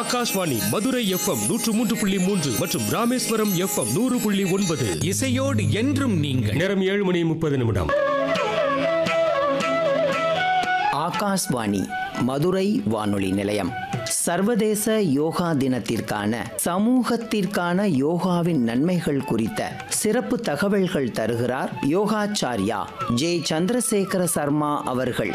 Akashvani Madurai FM நூற்று மூன்று புள்ளி மூன்று மற்றும் ராமேஸ்வரம் எஃப்எம் நூறு புள்ளி ஒன்பது இசையோடு என்றும் நீங்கள் நேரம் ஏழு மணி முப்பது நிமிடம் ஆகாஷ்வாணி மதுரை வானொலி நிலையம் சர்வதேச யோகா தினத்திற்கான சமூகத்திற்கான யோகாவின் நன்மைகள் குறித்த சிறப்பு தகவல்கள் தருகிறார் யோகாச்சார்யா ஜே சந்திரசேகர சர்மா அவர்கள்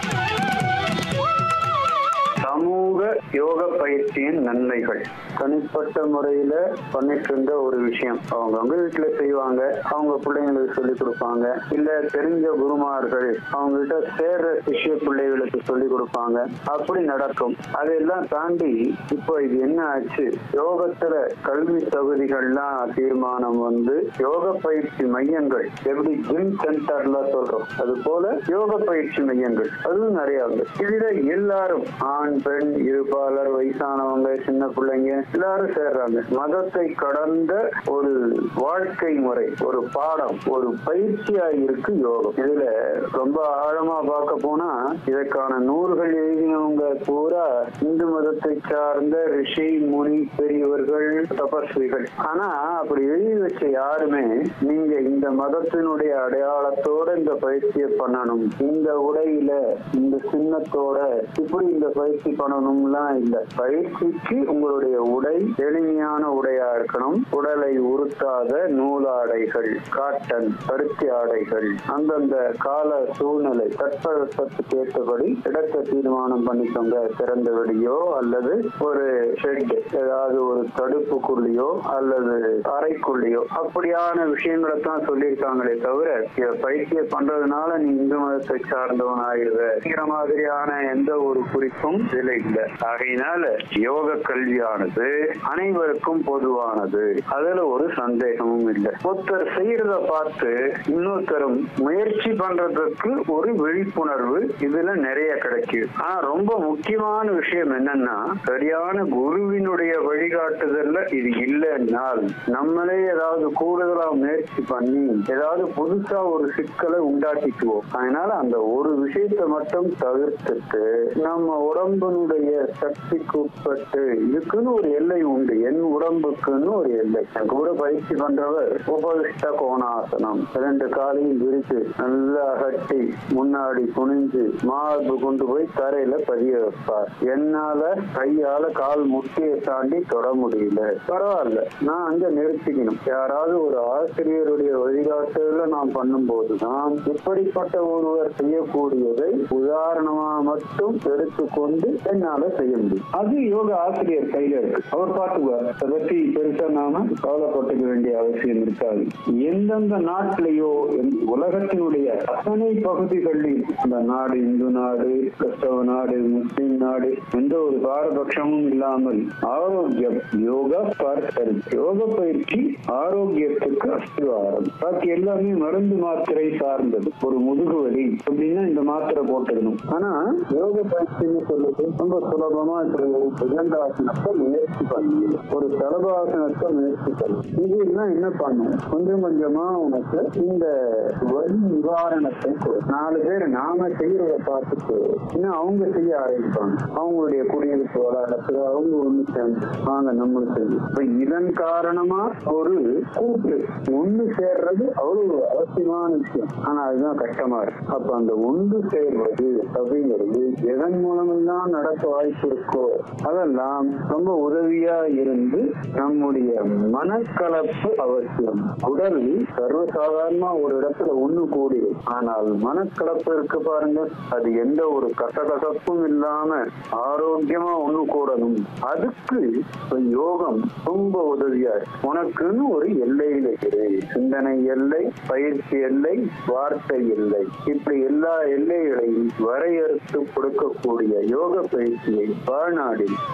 சமூக யோக பயிற்சியின் நன்மைகள் தனிப்பட்ட முறையில பண்ணிட்டு இருந்த ஒரு விஷயம் அவங்கவுங்க வீட்டுல செய்வாங்க அவங்க பிள்ளைங்களுக்கு சொல்லி கொடுப்பாங்க இல்ல தெரிஞ்ச குருமார்கள் அவங்க கிட்ட சேர்ற சிஷ்ய பிள்ளைகளுக்கு சொல்லி கொடுப்பாங்க அப்படி நடக்கும் அதையெல்லாம் தாண்டி இப்போ இது என்ன ஆச்சு யோகத்துல கல்வி தகுதிகள்லாம் தீர்மானம் வந்து யோக பயிற்சி மையங்கள் எப்படி ஜிம் சென்டர்ல சொல்றோம் அது போல யோக பயிற்சி மையங்கள் அதுவும் நிறைய உண்டு இதுல எல்லாரும் ஆண் பெண் இருபாலர் வயசானவங்க சின்ன பிள்ளைங்க எல்லாரும் சேர்றாங்க மதத்தை கடந்த ஒரு வாழ்க்கை முறை ஒரு பாடம் ஒரு பயிற்சியா இருக்கு யோகம் இதுல ரொம்ப ஆழமா பார்க்க போனா இதற்கான நூல்கள் எழுதினவங்க பூரா இந்து மதத்தை சார்ந்த ரிஷி முனி பெரியவர்கள் தபஸ்விகள் ஆனா அப்படி எழுதி வச்ச யாருமே நீங்க இந்த மதத்தினுடைய அடையாளத்தோட இந்த பயிற்சியை பண்ணணும் இந்த உடையில இந்த சின்னத்தோட இப்படி இந்த பயிற்சி பண்ணணும்லாம் இல்ல பயிற்சிக்கு உங்களுடைய உடை எளிமையான உடையா இருக்கணும் உடலை உறுத்தாத நூலாடைகள் காட்டன் பருத்தி ஆடைகள் அந்தந்த கால சூழ்நிலை தட்பவெப்பத்துக்கு ஏற்றபடி இடத்தை தீர்மானம் பண்ணிக்கோங்க திறந்த வெளியோ அல்லது ஒரு ஷெட் ஏதாவது ஒரு தடுப்புக்குள்ளேயோ அல்லது அறைக்குள்ளேயோ அப்படியான விஷயங்களை தான் சொல்லியிருக்காங்களே தவிர இத பயிற்சியை பண்றதுனால நீ இந்து மதத்தை சார்ந்தவன் ஆயிடுவ மாதிரியான எந்த ஒரு குறிப்பும் இதுல இல்லை ஆகையினால யோக கல்வியானது அனைவருக்கும் பொதுவானது அதுல ஒரு சந்தேகமும் இல்லை ஒருத்தர் செய்யறத பார்த்து இன்னொருத்தரும் முயற்சி பண்றதுக்கு ஒரு விழிப்புணர்வு இதுல நிறைய கிடைக்குது ஆனா ரொம்ப முக்கியமான விஷயம் என்னன்னா சரியான குருவினுடைய வழிகாட்டுதல்ல இது இல்லைன்னால் நம்மளே ஏதாவது கூடுதலா முயற்சி பண்ணி ஏதாவது புதுசா ஒரு சிக்கலை உண்டாக்கிக்குவோம் அதனால அந்த ஒரு விஷயத்தை மட்டும் தவிர்த்துட்டு நம்ம உடம்பினுடைய சக்திக்கு உட்பட்டு இதுக்குன்னு ஒரு எல்லை உண்டு என் உடம்புக்குன்னு ஒரு எல்லை என் கூட பயிற்சி பண்றவர் உபவிஷ்ட கோணாசனம் ரெண்டு காலையும் விரித்து நல்லா கட்டி முன்னாடி குனிஞ்சு மார்பு கொண்டு போய் தரையில பதிய வைப்பார் என்னால கையால கால் முட்டியை தாண்டி தொட முடியல பரவாயில்ல நான் அங்க நிறுத்திக்கணும் யாராவது ஒரு ஆசிரியருடைய வழிகாட்டுல நான் பண்ணும்போது தான் இப்படிப்பட்ட ஒருவர் செய்யக்கூடியதை உதாரணமா மட்டும் எடுத்துக்கொண்டு என்னால செய்ய முடியும் அது யோக ஆசிரியர் கையில இருக்கு அவர் பார்த்துக்குவார் அதை பத்தி பெருசா நாம கவலைப்பட்டுக்க வேண்டிய அவசியம் இருக்காது எந்தெந்த நாட்டிலேயோ எந்த- உலகத்தினுடைய அத்தனை பகுதிகளில் இந்த நாடு இந்து நாடு கிறிஸ்தவ நாடு முஸ்லிம் நாடு எந்த ஒரு பாரபட்சமும் இல்லாமல் ஆரோக்கியம் யோகா பார்க்கறது யோக பயிற்சி ஆரோக்கியத்துக்கு அஸ்திவாரம் பாக்கி எல்லாமே மருந்து மாத்திரை சார்ந்தது ஒரு முதுகு வலி அப்படின்னா இந்த மாத்திரை போட்டுக்கணும் ஆனா யோக பயிற்சின்னு சொல்லுது ரொம்ப சுலபமா இப்படி ஒரு புஜங்காசனத்தை முயற்சி பண்ணி ஒரு சலபாசனத்தை முயற்சி பண்ணி இதெல்லாம் என்ன பண்ணும் கொஞ்சம் கொஞ்சமா உனக்கு இந்த வலி நிவாரணத்தை கொடு. நாலு பேர் நாம செய்யறத பார்த்துட்டு இன்னும் அவங்க செய்ய ஆரம்பிப்பாங்க அவங்களுடைய குடியிருப்பு வளாகத்துல அவங்க ஒண்ணு சேர்ந்து வாங்க நம்மளும் செய்யும் இப்ப இதன் காரணமா ஒரு கூட்டு ஒண்ணு சேர்றது அவ்வளவு அவசியமான விஷயம் ஆனா அதுதான் கஷ்டமா இருக்கு அப்ப அந்த ஒன்று சேர்வது அப்படிங்கிறது எதன் மூலமெல்லாம் நடக்க வாய்ப்பு இருக்கோ அதெல்லாம் ரொம்ப உதவியா இருந்து நம்முடைய மனக்கலப்பு அவசியம் உடல் சர்வசாதாரணமா ஒரு இடத்துல ஒண்ணு கூடிடும் ஆனால் மனக்கலப்பு இருக்கு பாருங்க அது எந்த ஒரு கசகசப்பும் இல்லாம ஆரோக்கியமா ஒண்ணு கூடணும் அதுக்கு இப்ப யோகம் ரொம்ப உதவியா இருக்கு. உனக்குன்னு ஒரு எல்லையில இரு சிந்தனை எல்லை பயிற்சி எல்லை வார்த்தை எல்லை இப்படி எல்லா எல்லைகளையும் வரையறுத்து கொடுக்கக்கூடிய யோக பயிற்சியை வாழ்நாளில்